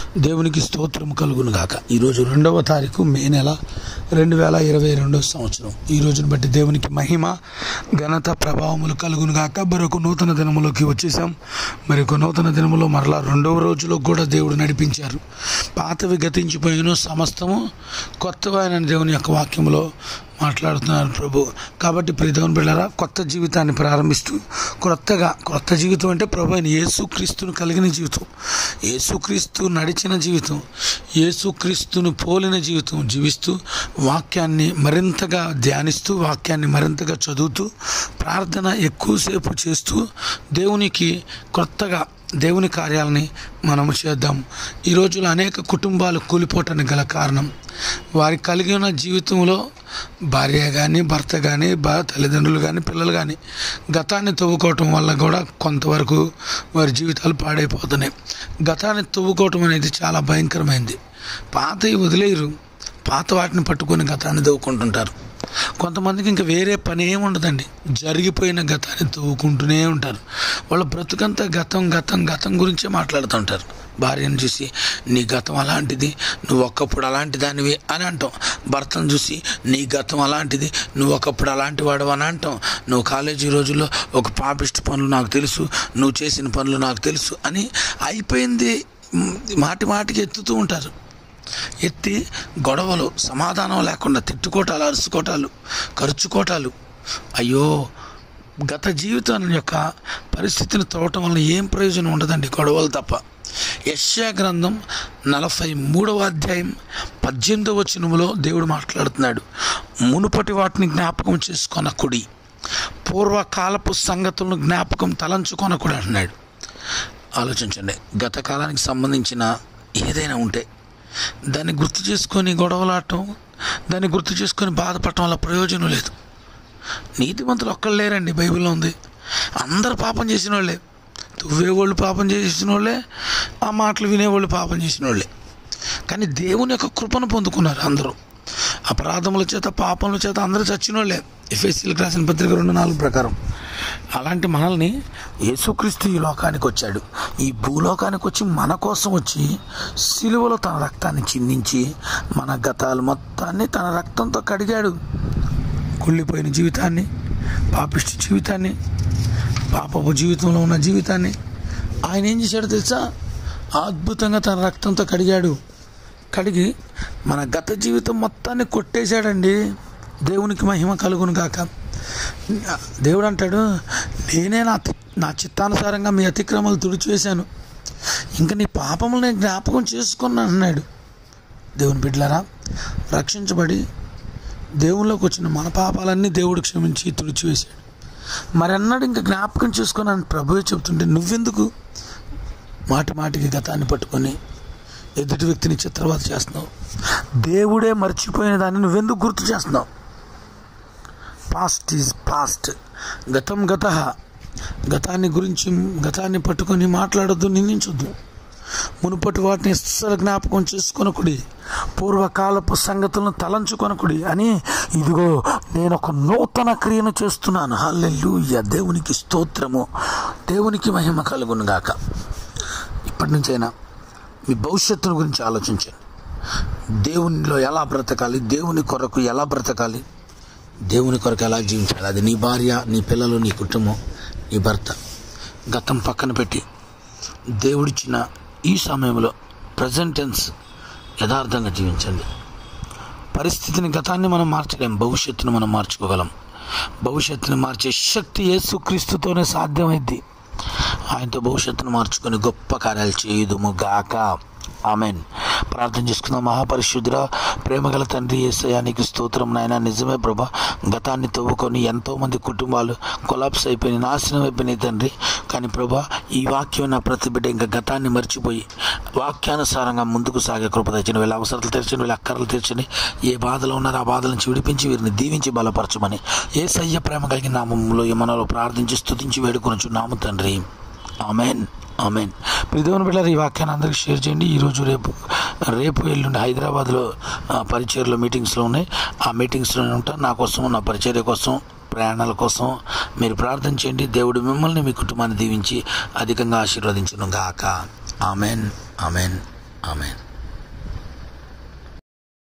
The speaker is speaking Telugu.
దేవునికి స్తోత్రం కలుగును గాక ఈరోజు రెండవ తారీఖు మే నెల రెండు వేల ఇరవై రెండవ సంవత్సరం ఈ రోజును బట్టి దేవునికి మహిమ ఘనత ప్రభావములు కలుగును గాక మరొక నూతన దినములోకి వచ్చేసాం మరి ఒక నూతన దినములో మరలా రెండవ రోజులో కూడా దేవుడు నడిపించారు పాతవి గతించిపోయిన సమస్తము కొత్తవైన దేవుని యొక్క వాక్యములో మాట్లాడుతున్నారు ప్రభు కాబట్టి ప్రియదేవుని బిళ్ళారా కొత్త జీవితాన్ని ప్రారంభిస్తూ కొత్తగా కొత్త జీవితం అంటే ప్రభు అయిన యేసుక్రీస్తును కలిగిన జీవితం యేసుక్రీస్తు నడిచిన జీవితం యేసుక్రీస్తును పోలిన జీవితం జీవిస్తూ వాక్యాన్ని మరింతగా ధ్యానిస్తూ వాక్యాన్ని మరింతగా చదువుతూ ప్రార్థన ఎక్కువసేపు చేస్తూ దేవునికి కొత్తగా దేవుని కార్యాలని మనము చేద్దాం ఈ రోజుల్లో అనేక కుటుంబాలు కూలిపోవటానికి గల కారణం వారి కలిగి ఉన్న జీవితంలో భార్య కానీ భర్త కానీ బా తల్లిదండ్రులు కానీ పిల్లలు కానీ గతాన్ని తవ్వుకోవటం వల్ల కూడా కొంతవరకు వారి జీవితాలు పాడైపోతున్నాయి గతాన్ని తవ్వుకోవటం అనేది చాలా భయంకరమైంది పాతవి వదిలేయరు పాత వాటిని పట్టుకొని గతాన్ని తవ్వుకుంటుంటారు కొంతమందికి ఇంకా వేరే పని ఏమి ఉండదండి జరిగిపోయిన గతాన్ని తవ్వుకుంటూనే ఉంటారు వాళ్ళ బ్రతుకంతా గతం గతం గతం గురించే మాట్లాడుతుంటారు భార్యను చూసి నీ గతం అలాంటిది నువ్వు ఒకప్పుడు అలాంటి దానివి అని అంటాం భర్తను చూసి నీ గతం అలాంటిది నువ్వు ఒకప్పుడు అలాంటి వాడు అని అంటాం నువ్వు కాలేజీ రోజుల్లో ఒక పాపిష్టి పనులు నాకు తెలుసు నువ్వు చేసిన పనులు నాకు తెలుసు అని అయిపోయింది మ్, మాటి మాటికి ఎత్తుతూ ఉంటారు ఎత్తి గొడవలు సమాధానం లేకుండా తిట్టుకోటాలు అరుచుకోటాలు ఖర్చుకోటాలు అయ్యో గత జీవితం యొక్క పరిస్థితిని తవ్వటం వల్ల ఏం ప్రయోజనం ఉండదండి గొడవలు తప్ప యశ్యా గ్రంథం నలభై మూడవ అధ్యాయం పద్దెనిమిదవ వచనములో దేవుడు మాట్లాడుతున్నాడు మునుపటి వాటిని జ్ఞాపకం చేసుకొనకుడి పూర్వకాలపు సంగతులను జ్ఞాపకం తలంచుకొనకుడి అంటున్నాడు ఆలోచించండి గత కాలానికి సంబంధించిన ఏదైనా ఉంటే దాన్ని గుర్తు చేసుకొని గొడవలాడటం దాన్ని గుర్తు చేసుకొని బాధపడటం వల్ల ప్రయోజనం లేదు నీతిమంతులు ఒక్కళ్ళు లేరండి బైబిల్లో ఉంది అందరు పాపం చేసిన వాళ్ళే తువ్వేవాళ్ళు పాపం చేసిన వాళ్ళే ఆ మాటలు వినేవాళ్ళు పాపం చేసిన వాళ్ళే కానీ దేవుని యొక్క కృపను పొందుకున్నారు అందరూ అపరాధముల చేత పాపముల చేత అందరూ చచ్చిన వాళ్ళే ఎఫ్ఎస్సీలకు రాసిన పత్రిక రెండు నాలుగు ప్రకారం అలాంటి మనల్ని యేసుక్రీస్తు ఈ లోకానికి వచ్చాడు ఈ భూలోకానికి వచ్చి మన కోసం వచ్చి సిలువలో తన రక్తాన్ని చిందించి మన గతాలు మొత్తాన్ని తన రక్తంతో కడిగాడు కుళ్ళిపోయిన జీవితాన్ని పాపిష్టి జీవితాన్ని పాపపు జీవితంలో ఉన్న జీవితాన్ని ఆయన ఏం చేశాడో తెలుసా అద్భుతంగా తన రక్తంతో కడిగాడు కడిగి మన గత జీవితం మొత్తాన్ని కొట్టేశాడండి దేవునికి మహిమ కలుగును గాక దేవుడు అంటాడు నేనే నా నా చిత్తానుసారంగా మీ అతిక్రమాలు తుడిచివేశాను ఇంకా నీ పాపములు నేను జ్ఞాపకం చేసుకున్నాను అన్నాడు దేవుని బిడ్డలారా రక్షించబడి దేవుళ్ళలోకి వచ్చిన మన పాపాలన్నీ దేవుడు క్షమించి తుడిచివేశాడు మరన్నాడు ఇంకా జ్ఞాపకం చేసుకున్నాను ప్రభువే చెప్తుంటే నువ్వెందుకు మాటి మాటికి గతాన్ని పట్టుకొని ఎదుటి వ్యక్తిని చిత్రవత చేస్తున్నావు దేవుడే మర్చిపోయిన దాన్ని నువ్వెందుకు గుర్తు చేస్తున్నావు పాస్ట్ ఈజ్ పాస్ట్ గతం గత గతాన్ని గురించి గతాన్ని పట్టుకొని మాట్లాడొద్దు నిందించొద్దు మునుపటి వాటిని అస్సలు జ్ఞాపకం చేసుకొనకుడి పూర్వకాలపు సంగతులను తలంచుకొనకుడి అని ఇదిగో నేను ఒక నూతన క్రియను చేస్తున్నాను హల్లెలూయ దేవునికి స్తోత్రము దేవునికి మహిమ కలుగును గాక ఇప్పటి నుంచైనా మీ భవిష్యత్తును గురించి ఆలోచించండి దేవునిలో ఎలా బ్రతకాలి దేవుని కొరకు ఎలా బ్రతకాలి దేవుని కొరకు ఎలా జీవించాలి అది నీ భార్య నీ పిల్లలు నీ కుటుంబం నీ భర్త గతం పక్కన పెట్టి దేవుడిచ్చిన ఈ సమయంలో ప్రజెంట్ టెన్స్ యథార్థంగా జీవించండి పరిస్థితిని గతాన్ని మనం మార్చలేం భవిష్యత్తును మనం మార్చుకోగలం భవిష్యత్తుని మార్చే శక్తి యేసుక్రీస్తుతోనే సాధ్యమైద్ది ఆయనతో భవిష్యత్తును మార్చుకొని గొప్ప కార్యాలు చేయుదుము గాక ఆమెన్ ప్రార్థన చేసుకుందాం మహాపరిశుద్ధుర ప్రేమగల తండ్రి ఏసయానికి స్తోత్రం నాయన నిజమే ప్రభా గతాన్ని తవ్వుకొని ఎంతోమంది కుటుంబాలు కొలాప్స్ అయిపోయినాయి నాశనం అయిపోయినాయి తండ్రి కానీ ప్రభా ఈ వాక్యం నా ప్రతి బిడ్డ ఇంకా గతాన్ని మర్చిపోయి వాక్యానుసారంగా ముందుకు సాగే కృప తెచ్చిన వీళ్ళ అవసరాలు తెరచండి వీళ్ళ అక్కర్లు తెరచండి ఏ బాధలో ఉన్నారో ఆ బాధల నుంచి విడిపించి వీరిని దీవించి బలపరచమని ఏ సయ్య ప్రేమ కలిగిన నామంలో ఈ మనలో ప్రార్థించి స్తుతించి వేడుకొనొచ్చు నాము తండ్రి ఆమెన్ ఆమెన్ దేవుని బిడ్డలారా ఈ వాక్యాన్ని అందరికీ షేర్ చేయండి ఈరోజు రేపు రేపు ఎల్లుండి హైదరాబాద్లో ఆ, పరిచర్లో మీటింగ్స్లో ఉన్నాయి ఆ మీటింగ్స్లోనే ఉంటా నా కోసం నా పరిచర్య కోసం ప్రయాణాల కోసం మీరు ప్రార్థన చేయండి దేవుడు మిమ్మల్ని మీ కుటుంబాన్ని దీవించి అధికంగా ఆశీర్వదించను గాక ఆమెన్ ఆమెన్ ఆమెన్